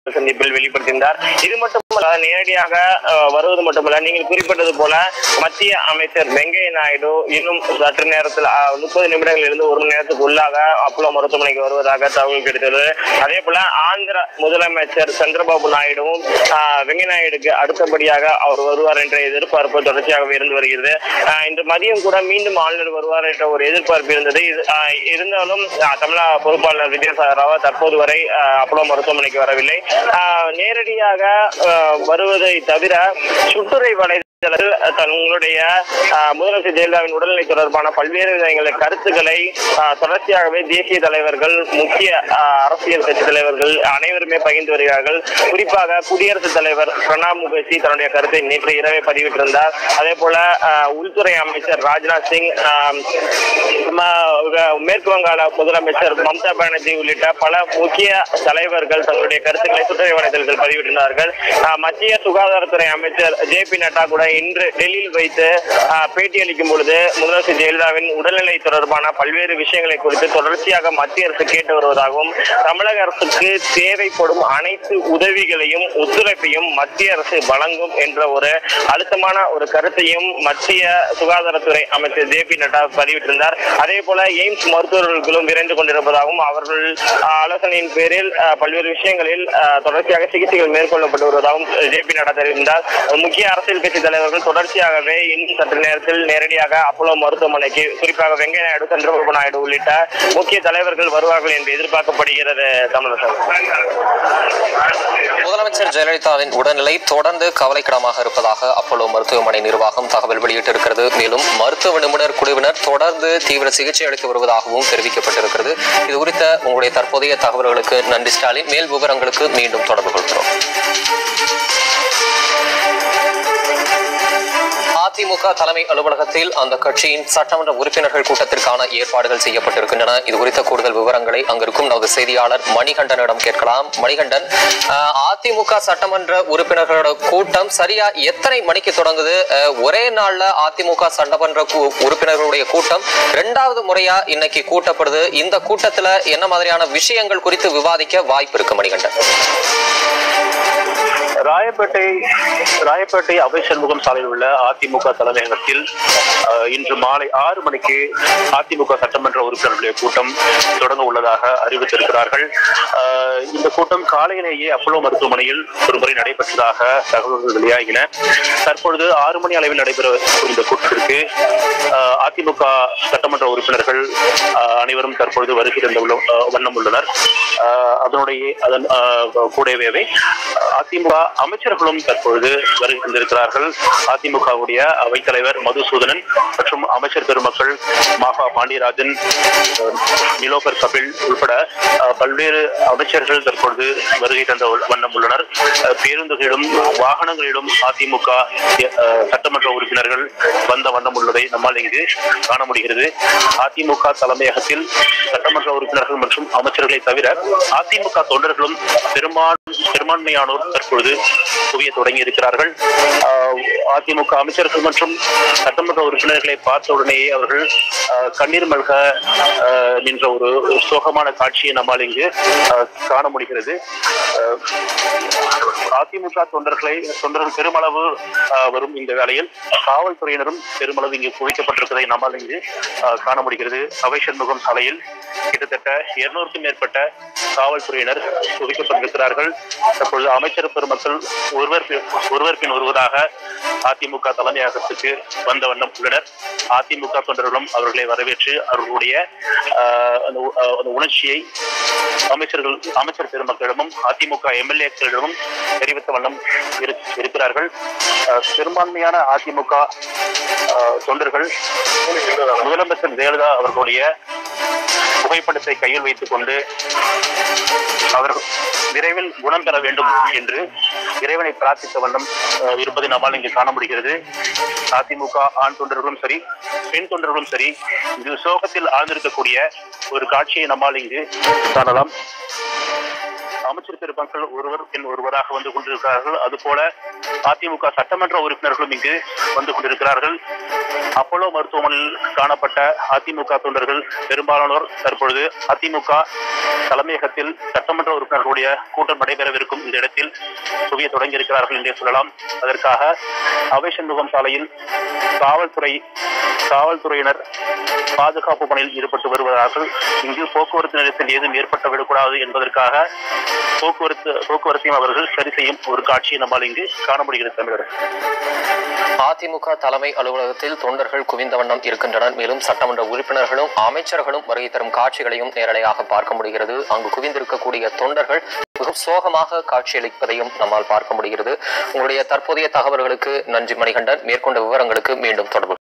சந்திப்பில் வெளிப்படுத்தியிருந்தார் இது மட்டுமல்ல நேரடியாக அஹ், வருவது மட்டுமல்ல நீங்கள் குறிப்பிட்டது போல மத்திய அமைச்சர் வெங்கைய நாயுடு இன்னும் சற்று நேரத்தில் முப்பது நிமிடங்களில் இருந்து ஒரு மணி நேரத்துக்கு உள்ளாக அப்போலோ மருத்துவமனைக்கு வருவதாக தகவல் கிடைத்தது அதே போல ஆந்திர முதலமைச்சர் சந்திரபாபு நாயுடுவும் அஹ், வெங்கைய நாயுடுக்கு அடுத்தபடியாக அவர் வருவார் என்ற எதிர்பார்ப்பு தொடர்ச்சியாகவே இருந்து வருகிறது அஹ், இன்று மதியம் கூட மீண்டும் ஆளுநர் வருவார் என்ற ஒரு எதிர்பார்ப்பு இருந்தது இது, அஹ், இருந்தாலும் அஹ், தமிழக பொறுப்பாளர் வித்யாசாகர் ராவ் தற்போது வரை அஹ், அப்போலோ மருத்துவமனைக்கு வரவில்லை அஹ், நேரடியாக அஹ், வருவதை தவிர சுற்றுரை வலை தங்களுடைய அஹ், முதலமைச்சர் ஜெயலலிதாவின் உடல்நிலை தொடர்பான பல்வேறு விதங்கள கருத்துக்களை அஹ், தொடர்ச்சியாகவே தேசிய தலைவர்கள் முக்கிய அஹ், அரசியல் கட்சி தலைவர்கள் அனைவருமே பகிர்ந்து வருகிறார்கள் குறிப்பாக குடியரசுத் தலைவர் பிரணாப் முகர்ஜி தன்னுடைய கருத்தை நேற்று இரவே பதிவிட்டிருந்தார் அதே போல அஹ், உள்துறை அமைச்சர் ராஜ்நாத் சிங் அஹ், ம- மேற்கு வங்காள முதலமைச்சர் மம்தா பானர்ஜி உள்ளிட்ட பல முக்கிய தலைவர்கள் தங்களுடைய கருத்துக்களை சுற்றுரை வலைதளத்தில் பதிவிட்டிருந்தார்கள் அஹ், மத்திய சுகாதாரத்துறை அமைச்சர் ஜே பி நட்டா கூட இன்று டெல்லியில் வைத்து அஹ், பேட்டியளிக்கும் பொழுது முதலமைச்சர் ஜெயலலிதாவின் உடல்நிலை தொடர்பான பல்வேறு விஷயங்களை குறித்து தொடர்ச்சியாக மத்திய அரசு கேட்டு வருவதாகவும் தமிழக அரசுக்கு தேவைப்படும் அனைத்து உதவிகளையும் ஒத்துழைப்பையும் மத்திய அரசு வழங்கும் என்ற ஒரு அழுத்தமான ஒரு கருத்தையும் மத்திய சுகாதாரத்துறை அமைச்சர் ஜே பி நட்டா பதிவிட்டிருந்தார் அதே போல எய்ம்ஸ் மருத்துவர்களும் விரைந்து கொண்டிருப்பதாகவும் அவர்கள் அஹ், ஆலோசனையின் பேரில் அஹ், பல்வேறு விஷயங்களில் அஹ், தொடர்ச்சியாக சிகிச்சைகள் மேற்கொள்ளப்பட்டு வருவதாகவும் ஜே பி நட்டா தெரிவித்தார் முக்கிய அரசியல் கட்சி தலைவர்கள் தொடர்ச்சியாகவே இன்னும் சற்று நேரத்தில் நேரடியாக அப்போலோ மருத்துவமனைக்கு குறிப்பாக வெங்கைய நாயுடு சந்திரபாபு நாயுடு உள்ளிட்ட முக்கிய தலைவர்கள் வருவார்கள் என்று எதிர்பார்க்கப்படுகிறது தமிழக முதலமைச்சர் ஜெயலலிதாவின் உடல்நிலை தொடர்ந்து கவலைக்கிடமாக இருப்பதாக அப்போலோ மருத்துவமனை நிர்வாகம் தகவல் வெளியிட்டிருக்கிறது மேலும் மருத்துவ நிபுணர் குழுவினர் தொடர்ந்து தீவிர சிகிச்சை அளித்து வருவதாகவும் தெரிவிக்கப்பட்டிருக்கிறது இது குறித்த உங்களுடைய தற்போதைய தகவல்களுக்கு நன்றி ஸ்டாலின் மேல் விவரங்களுக்கு மீண்டும் தொடர்பு கொள்கிறோம் அதிமுக தலைமை அலுவலகத்தில் அந்த கட்சியின் சட்டமன்ற உறுப்பினர்கள் கூட்டத்திற்கான ஏற்பாடுகள் செய்யப்பட்டிருக்கின்றன இது குறித்த கூடுதல் விவரங்களை அங்கிருக்கும் நமது செய்தியாளர் மணிகண்டனிடம் கேட்கலாம் மணிகண்டன் அஹ், அதிமுக சட்டமன்ற உறுப்பினர்களோட கூட்டம் சரியா எத்தனை மணிக்கு தொடங்குது அஹ், ஒரே நாள்ல அதிமுக சட்டமன்ற கூ- உறுப்பினர்களுடைய கூட்டம் இரண்டாவது முறையா இன்னைக்கு கூட்டப்படுது இந்த கூட்டத்துல என்ன மாதிரியான விஷயங்கள் குறித்து விவாதிக்க வாய்ப்பு இருக்கு மணிகண்டன் ராயப்பேட்டை ராயப்பேட்டை அவை சண்முகம் சாலையில் உள்ள அதிமுக தலைமையகத்தில் அஹ், இன்று மாலை ஆறு மணிக்கு அதிமுக சட்டமன்ற உறுப்பினர்களுடைய கூட்டம் தொடங்க உள்ளதாக அறிவித்திருக்கிறார்கள் அஹ், இந்த கூட்டம் காலையிலேயே அப்போலோ மருத்துவமனையில் ஒருமுறை நடைபெற்றதாக தகவல்கள் வெளியாகின தற்பொழுது ஆறு மணி அளவில் நடைபெற இந்த கூட்டத்திற்கு அஹ், அதிமுக சட்டமன்ற உறுப்பினர்கள் அஹ், அனைவரும் தற்பொழுது வருகை தந்த உள்ள- அஹ், வண்ணம் உள்ளனர் அஹ், அதனுடைய அதன் அஹ், கூடவே அதிமுக அமைச்சர்களும் தற்பொழுது வருகை தந்திருக்கிறார்கள் அதிமுகவுடைய அவைத்தலைவர் மதுசூதனன் மற்றும் அமைச்சர் பெருமக்கள் மாகா பாண்டியராஜன் அஹ், நிலோபர் கபில் உட்பட அஹ், பல்வேறு அமைச்சர்கள் தற்பொழுது வருகை தந்த உள்- வண்ணம் உள்ளனர் அஹ், பேருந்துகளிலும் வாகனங்களிலும் அதிமுக அஹ், சட்டமன்ற உறுப்பினர்கள் வந்த வண்ணம் உள்ளதை நம்மால் இங்கு காண முடிகிறது அதிமுக தலைமையகத்தில் சட்டமன்ற உறுப்பினர்கள் மற்றும் அமைச்சர்களை தவிர அதிமுக தொண்டர்களும் பெரும்பான் பெரும்பான்மையானோர் தற்பொழுது குவிய தொடங்கி இருக்கிறார்கள் ஆஹ் அதிமுக அமைச்சர்கள் மற்றும் சட்டமன்ற உறுப்பினர்களை பார்த்த உடனேயே அவர்கள் ஆஹ் கண்ணீர் மல்க ஆஹ் நின்ற ஒரு ஒரு சோகமான காட்சியை நம்மால் இங்கு ஆஹ் காண முடிகிறது ஆஹ் அதிமுக தொண்டர்களை தொண்டர்கள் பெருமளவு ஆஹ் வரும் இந்த வேளையில் காவல்துறையினரும் பெருமளவு இங்கு குவிக்கப்பட்டிருப்பதை நம்மால் இங்கு ஆஹ் காண முடிகிறது அவை சண்முகம் சாலையில் கிட்டத்தட்ட இருநூறுக்கும் மேற்பட்ட காவல்துறையினர் குவிக்கப்பட்டிருக்கிறார்கள் தற்பொழுது அமைச்சர் பெருமக்கள் ஒருவர் பி- ஒருவர் பின் ஒருவராக அதிமுக தலைமையகத்துக்கு வந்த வண்ணம் உள்ளனர் அதிமுக தொண்டர்களும் அவர்களை வரவேற்று அவர்களுடைய ஆஹ், அந்த உ- ஆஹ், அந்த உணர்ச்சியை அமைச்சர்கள் அமைச்சர் பெருமக்களிடமும் அதிமுக எம்எல்ஏக்களிடமும் தெரிவித்த வண்ணம் இரு- இருக்கிறார்கள் ஆஹ், பெரும்பான்மையான அதிமுக ஆஹ், தொண்டர்கள் முதலமைச்சர் ஜெயலலிதா அவர்களுடைய புகைப்படத்தை கையில் வைத்துக் கொண்டு அவர் விரைவில் குணம் பெற வேண்டும் என்று இறைவனை பிரார்த்தித்த வண்ணம் அஹ், இருப்பதை நம்மால் இங்கு காண முடிகிறது அதிமுக ஆண் தொண்டர்களும் சரி பெண் தொண்டர்களும் சரி இது சோகத்தில் ஆழ்ந்திருக்கக்கூடிய ஒரு காட்சியை நம்மால் இங்கு காணலாம் அமைச்சர் பெருமக்கள் ஒருவர் பின் ஒருவராக வந்து கொண்டிருக்கிறார்கள் அதுபோல அதிமுக சட்டமன்ற உறுப்பினர்களும் இங்கு வந்து கொண்டிருக்கிறார்கள் அப்போலோ மருத்துவமனையில் காணப்பட்ட அதிமுக தொண்டர்கள் பெரும்பாலானோர் தற்பொழுது அதிமுக தலைமையகத்தில் சட்டமன்ற உறுப்பினர்களுடைய கூட்டம் நடைபெறவிருக்கும் இந்த இடத்தில் குவிய தொடங்கியிருக்கிறார்கள் என்றே சொல்லலாம் அதற்காக அவை சண்முகம் சாலையில் காவல்துறை காவல்துறையினர் பாதுகாப்பு பணியில் ஈடுபட்டு வருவதாக இங்கு போக்குவரத்து நெரிசல் ஏதும் ஏற்பட்டு விடக்கூடாது என்பதற்காக போக்குவரத்து போக்குவரத்தையும் அவர்கள் சரி செய்யும் ஒரு காட்சியை நம்மால் இங்கு காண முடிகிறது தமிழர் அதிமுக தலைமை அலுவலகத்தில் தொண்டர்கள் குவிந்த வண்ணம் இருக்கின்றனர் மேலும் சட்டமன்ற உறுப்பினர்களும் அமைச்சர்களும் வருகை தரும் காட்சிகளையும் நேரடியாக பார்க்க முடிகிறது அங்கு குவிந்திருக்கக்கூடிய தொண்டர்கள் மிகவும் சோகமாக காட்சியளிப்பதையும் நம்மால் பார்க்க முடிகிறது உங்களுடைய தற்போதைய தகவல்களுக்கு நன்றி மணிகண்டன் மேற்கொண்ட விவரங்களுக்கு மீண்டும் தொடர்பு